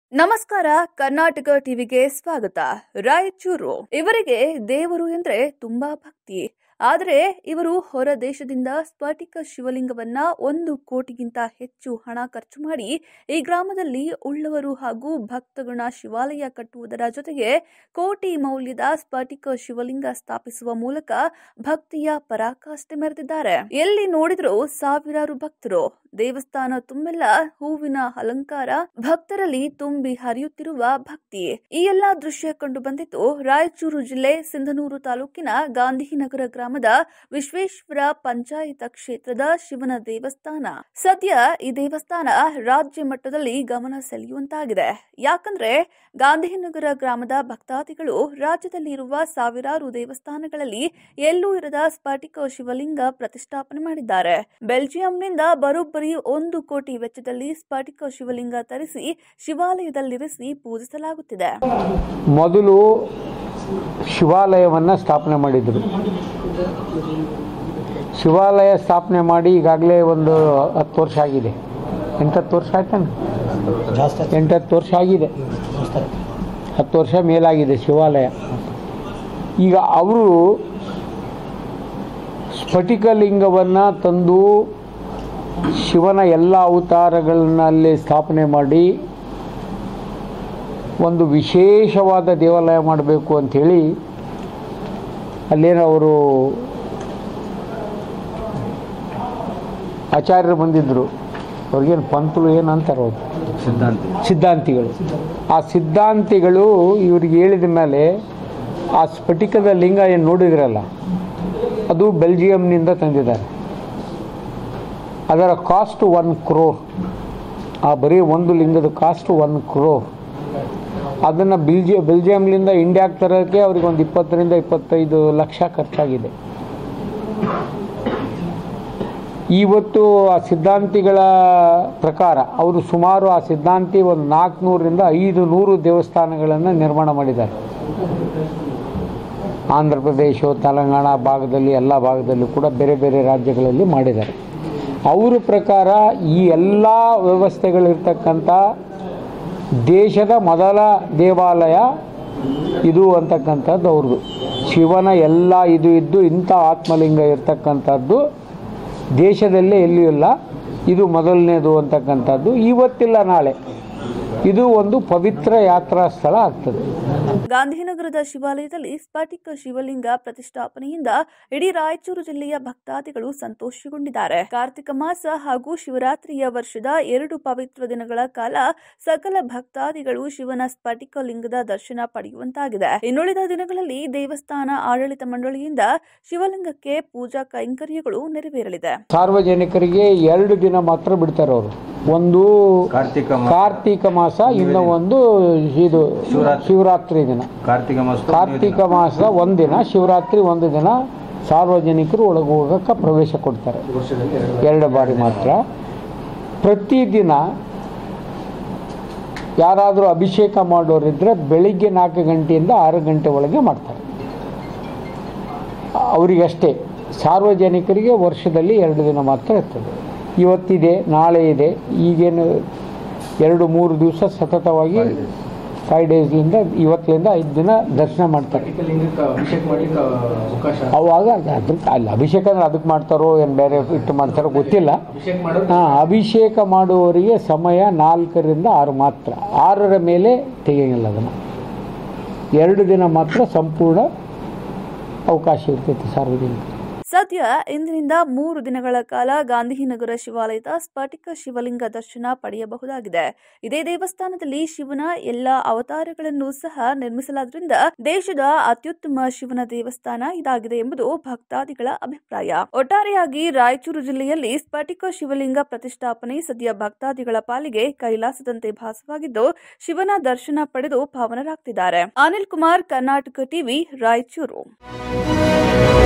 ನಮಸ್ಕಾರ ಕರ್ನಾಟಕ ಟಿವಿಗೆ ಸ್ವಾಗತ ರಾಯಚೂರು ಇವರಿಗೆ ದೇವರು ಎಂದ್ರೆ ತುಂಬಾ ಭಕ್ತಿ ಆದರೆ ಇವರು ಹೊರ ದೇಶದಿಂದ ಸ್ಫಟಿಕ ಶಿವಲಿಂಗವನ್ನ ಒಂದು ಕೋಟಿಗಿಂತ ಹೆಚ್ಚು ಹಣ ಖರ್ಚು ಮಾಡಿ ಈ ಗ್ರಾಮದಲ್ಲಿ ಉಳ್ಳವರು ಹಾಗೂ ಭಕ್ತಗಣ ಶಿವಾಲಯ ಕಟ್ಟುವುದರ ಜೊತೆಗೆ ಕೋಟಿ ಮೌಲ್ಯದ ಸ್ಫಟಿಕ ಶಿವಲಿಂಗ ಸ್ಥಾಪಿಸುವ ಮೂಲಕ ಭಕ್ತಿಯ ಪರಾಕಾಷ್ಠೆ ಮೆರೆದಿದ್ದಾರೆ ಎಲ್ಲಿ ನೋಡಿದರೂ ಸಾವಿರಾರು ಭಕ್ತರು ದೇವಸ್ಥಾನ ತುಂಬೆಲ್ಲ ಹೂವಿನ ಅಲಂಕಾರ ಭಕ್ತರಲ್ಲಿ ತುಂಬಿ ಹರಿಯುತ್ತಿರುವ ಭಕ್ತಿ ಈ ಎಲ್ಲಾ ದೃಶ್ಯ ಕಂಡು ಬಂದಿದ್ದು ರಾಯಚೂರು ಜಿಲ್ಲೆ ಸಿಂಧನೂರು ತಾಲೂಕಿನ ಗಾಂಧಿನಗರ ಗ್ರಾಮದ ವಿಶ್ವೇಶ್ವರ ಪಂಚಾಯತ ಕ್ಷೇತ್ರದ ಶಿವನ ದೇವಸ್ಥಾನ ಸದ್ಯ ಈ ದೇವಸ್ಥಾನ ರಾಜ್ಯ ಮಟ್ಟದಲ್ಲಿ ಗಮನ ಸೆಳೆಯುವಂತಾಗಿದೆ ಯಾಕಂದ್ರೆ ಗಾಂಧಿನಗರ ಗ್ರಾಮದ ಭಕ್ತಾದಿಗಳು ರಾಜ್ಯದಲ್ಲಿ ಇರುವ ಸಾವಿರಾರು ದೇವಸ್ಥಾನಗಳಲ್ಲಿ ಎಲ್ಲೂ ಇರದ ಸ್ಫಟಿಕ ಶಿವಲಿಂಗ ಪ್ರತಿಷ್ಠಾಪನೆ ಮಾಡಿದ್ದಾರೆ ಬೆಲ್ಜಿಯಂನಿಂದ ಬರೋಬ್ಬರಿ ಒಂದು ಕೋಟಿ ವೆಚ್ಚದಲ್ಲಿ ಸ್ಫಟಿಕ ಶಿವಲಿಂಗ ತರಿಸಿ ಶಿವಾಲಯದಲ್ಲಿರಿಸಿ ಪೂಜಿಸಲಾಗುತ್ತಿದೆ ಮೊದಲು ಶಿವಾಲಯವನ್ನು ಸ್ಥಾಪನೆ ಮಾಡಿದರು ಶಿವಾಲಯ ಸ್ಥಾಪನೆ ಮಾಡಿ ಈಗಾಗಲೇ ಒಂದು ಹತ್ತು ವರ್ಷ ಆಗಿದೆ ಎಂಟತ್ತು ವರ್ಷ ಆಯ್ತಾನೆ ಎಂಟತ್ತು ವರ್ಷ ಆಗಿದೆ ಹತ್ತು ವರ್ಷ ಮೇಲಾಗಿದೆ ಶಿವಾಲಯ ಈಗ ಅವರು ಸ್ಫಟಿಕಲಿಂಗವನ್ನು ತಂದು ಶಿವನ ಎಲ್ಲ ಅವತಾರಗಳನ್ನ ಅಲ್ಲಿ ಸ್ಥಾಪನೆ ಮಾಡಿ ಒಂದು ವಿಶೇಷವಾದ ದೇವಾಲಯ ಮಾಡಬೇಕು ಅಂಥೇಳಿ ಅಲ್ಲೇನೋ ಅವರು ಆಚಾರ್ಯರು ಬಂದಿದ್ದರು ಅವ್ರಿಗೇನು ಪಂತರು ಏನು ಅಂತಾರೆ ಅವರು ಸಿದ್ಧಾಂತ ಸಿದ್ಧಾಂತಿಗಳು ಆ ಸಿದ್ಧಾಂತಿಗಳು ಇವ್ರಿಗೆ ಹೇಳಿದ ಮೇಲೆ ಆ ಸ್ಫಟಿಕದ ಲಿಂಗ ಏನು ನೋಡಿದ್ರಲ್ಲ ಅದು ಬೆಲ್ಜಿಯಂನಿಂದ ತಂದಿದ್ದಾರೆ ಅದರ ಕಾಸ್ಟ್ ಒನ್ ಕ್ರೋರ್ ಆ ಬರೀ ಒಂದು ಲಿಂಗದ ಕಾಸ್ಟ್ ಒನ್ ಕ್ರೋರ್ ಅದನ್ನು ಬೆಲ್ಜಿ ಬೆಲ್ಜಿಯಂನಿಂದ ಇಂಡಿಯಾಗೆ ತರೋಕ್ಕೆ ಅವ್ರಿಗೆ ಒಂದು ಇಪ್ಪತ್ತರಿಂದ ಇಪ್ಪತ್ತೈದು ಲಕ್ಷ ಖರ್ಚಾಗಿದೆ ಇವತ್ತು ಆ ಸಿದ್ಧಾಂತಿಗಳ ಪ್ರಕಾರ ಅವರು ಸುಮಾರು ಆ ಸಿದ್ಧಾಂತಿ ಒಂದು ನಾಲ್ಕುನೂರರಿಂದ ಐದು ನೂರು ದೇವಸ್ಥಾನಗಳನ್ನು ನಿರ್ಮಾಣ ಮಾಡಿದ್ದಾರೆ ಆಂಧ್ರ ಪ್ರದೇಶ ತೆಲಂಗಾಣ ಭಾಗದಲ್ಲಿ ಎಲ್ಲ ಭಾಗದಲ್ಲೂ ಕೂಡ ಬೇರೆ ಬೇರೆ ರಾಜ್ಯಗಳಲ್ಲಿ ಮಾಡಿದ್ದಾರೆ ಅವರ ಪ್ರಕಾರ ಈ ಎಲ್ಲ ವ್ಯವಸ್ಥೆಗಳಿರ್ತಕ್ಕಂಥ ದೇಶದ ಮೊದಲ ದೇವಾಲಯ ಇದು ಅಂತಕ್ಕಂಥದ್ದು ಅವ್ರದ್ದು ಶಿವನ ಎಲ್ಲ ಇದು ಇದ್ದು ಇಂಥ ಆತ್ಮಲಿಂಗ ಇರ್ತಕ್ಕಂಥದ್ದು ದೇಶದಲ್ಲೇ ಎಲ್ಲಿಯೂ ಇಲ್ಲ ಇದು ಮೊದಲನೇದು ಅಂತಕ್ಕಂಥದ್ದು ಇವತ್ತಿಲ್ಲ ನಾಳೆ ಇದು ಒಂದು ಪವಿತ್ರ ಯಾತ್ರಾ ಸ್ಥಳ ಆಗ್ತದೆ ಗಾಂಧಿನಗರದ ಶಿವಾಲಯದಲ್ಲಿ ಸ್ಫಟಿಕ ಶಿವಲಿಂಗ ಪ್ರತಿಷ್ಠಾಪನೆಯಿಂದ ಇಡೀ ರಾಯಚೂರು ಜಿಲ್ಲೆಯ ಭಕ್ತಾದಿಗಳು ಸಂತೋಷಗೊಂಡಿದ್ದಾರೆ ಕಾರ್ತಿಕ ಮಾಸ ಹಾಗೂ ಶಿವರಾತ್ರಿಯ ವರ್ಷದ ಎರಡು ಪವಿತ್ರ ದಿನಗಳ ಕಾಲ ಸಕಲ ಭಕ್ತಾದಿಗಳು ಶಿವನ ಸ್ಫಟಿಕ ಲಿಂಗದ ದರ್ಶನ ಪಡೆಯುವಂತಾಗಿದೆ ಇನ್ನುಳಿದ ದಿನಗಳಲ್ಲಿ ದೇವಸ್ಥಾನ ಆಡಳಿತ ಮಂಡಳಿಯಿಂದ ಶಿವಲಿಂಗಕ್ಕೆ ಪೂಜಾ ಕೈಂಕರ್ಯಗಳು ನೆರವೇರಲಿದೆ ಸಾರ್ವಜನಿಕರಿಗೆ ಎರಡು ದಿನ ಮಾತ್ರ ಬಿಡ್ತಾರೆ ಅವರು ಒಂದು ಕಾರ್ತಿಕ ಮಾಸ ಕಾರ್ತಿಕ ಮಾಸ ಇನ್ನು ಒಂದು ಇದು ಶಿವರಾತ್ರಿ. ಶಿವರಾತ್ರಿ ದಿನ ಕಾರ್ತಿಕ ಮಾಸ ಕಾರ್ತಿಕ ಮಾಸ ಒಂದಿನ ಶಿವರಾತ್ರಿ ಒಂದು ದಿನ ಸಾರ್ವಜನಿಕರು ಒಳಗೆ ಹೋಗಕ್ಕೆ ಪ್ರವೇಶ ಕೊಡ್ತಾರೆ ಎರಡು ಬಾರಿ ಮಾತ್ರ ಪ್ರತಿದಿನ ಯಾರಾದರೂ ಅಭಿಷೇಕ ಮಾಡೋರಿದ್ರೆ ಬೆಳಿಗ್ಗೆ ನಾಲ್ಕು ಗಂಟೆಯಿಂದ ಆರು ಗಂಟೆ ಒಳಗೆ ಮಾಡ್ತಾರೆ ಅವರಿಗಷ್ಟೇ ಸಾರ್ವಜನಿಕರಿಗೆ ವರ್ಷದಲ್ಲಿ ಎರಡು ದಿನ ಮಾತ್ರ ಇರ್ತದೆ ಇವತ್ತಿದೆ ನಾಳೆ ಇದೆ ಈಗೇನು ಎರಡು ಮೂರು ದಿವಸ ಸತತವಾಗಿ ಫೈವ್ ಡೇಸ್ಲಿಂದ ಇವತ್ತಿಂದ ಐದು ದಿನ ದರ್ಶನ ಮಾಡ್ತಾರೆ ಅಭಿಷೇಕ ಮಾಡ್ಲಿಕ್ಕೆ ಅವಕಾಶ ಅವಾಗ ಅದಕ್ಕೆ ಅಲ್ಲಿ ಅಭಿಷೇಕ ಅಂದ್ರೆ ಅದಕ್ಕೆ ಮಾಡ್ತಾರೋ ಏನು ಬೇರೆ ಇಟ್ಟು ಮಾಡ್ತಾರೋ ಗೊತ್ತಿಲ್ಲ ಅಭಿಷೇಕ ಮಾಡೋದು ಹಾಂ ಅಭಿಷೇಕ ಮಾಡುವವರಿಗೆ ಸಮಯ ನಾಲ್ಕರಿಂದ ಆರು ಮಾತ್ರ ಆರರ ಮೇಲೆ ತೆಗೆಯಂಗಿಲ್ಲ ಅದನ್ನು ಎರಡು ದಿನ ಮಾತ್ರ ಸಂಪೂರ್ಣ ಅವಕಾಶ ಇರ್ತೈತೆ ಸಾರ್ವಜನಿಕರಿಗೆ ಸದ್ಯ ಇಂದಿನಿಂದ ಮೂರು ದಿನಗಳ ಕಾಲ ಗಾಂಧಿನಗರ ಶಿವಾಲಯದ ಸ್ಫಟಿಕ ಶಿವಲಿಂಗ ದರ್ಶನ ಪಡೆಯಬಹುದಾಗಿದೆ ಇದೇ ದೇವಸ್ಥಾನದಲ್ಲಿ ಶಿವನ ಎಲ್ಲಾ ಅವತಾರಗಳನ್ನು ಸಹ ನಿರ್ಮಿಸಲಾದ್ರಿಂದ ದೇಶದ ಅತ್ಯುತ್ತಮ ಶಿವನ ದೇವಸ್ಥಾನ ಇದಾಗಿದೆ ಎಂಬುದು ಭಕ್ತಾದಿಗಳ ಅಭಿಪ್ರಾಯ ಒಟ್ಟಾರೆಯಾಗಿ ರಾಯಚೂರು ಜಿಲ್ಲೆಯಲ್ಲಿ ಸ್ಫಟಿಕ ಶಿವಲಿಂಗ ಪ್ರತಿಷ್ಠಾಪನೆ ಸದ್ಯ ಭಕ್ತಾದಿಗಳ ಪಾಲಿಗೆ ಕೈಲಾಸದಂತೆ ಭಾಸವಾಗಿದ್ದು ಶಿವನ ದರ್ಶನ ಪಡೆದು ಪಾವನರಾಗ್ತಿದ್ದಾರೆ ಅನಿಲ್ ಕುಮಾರ್ ಕರ್ನಾಟಕ ಟಿವಿ ರಾಯಚೂರು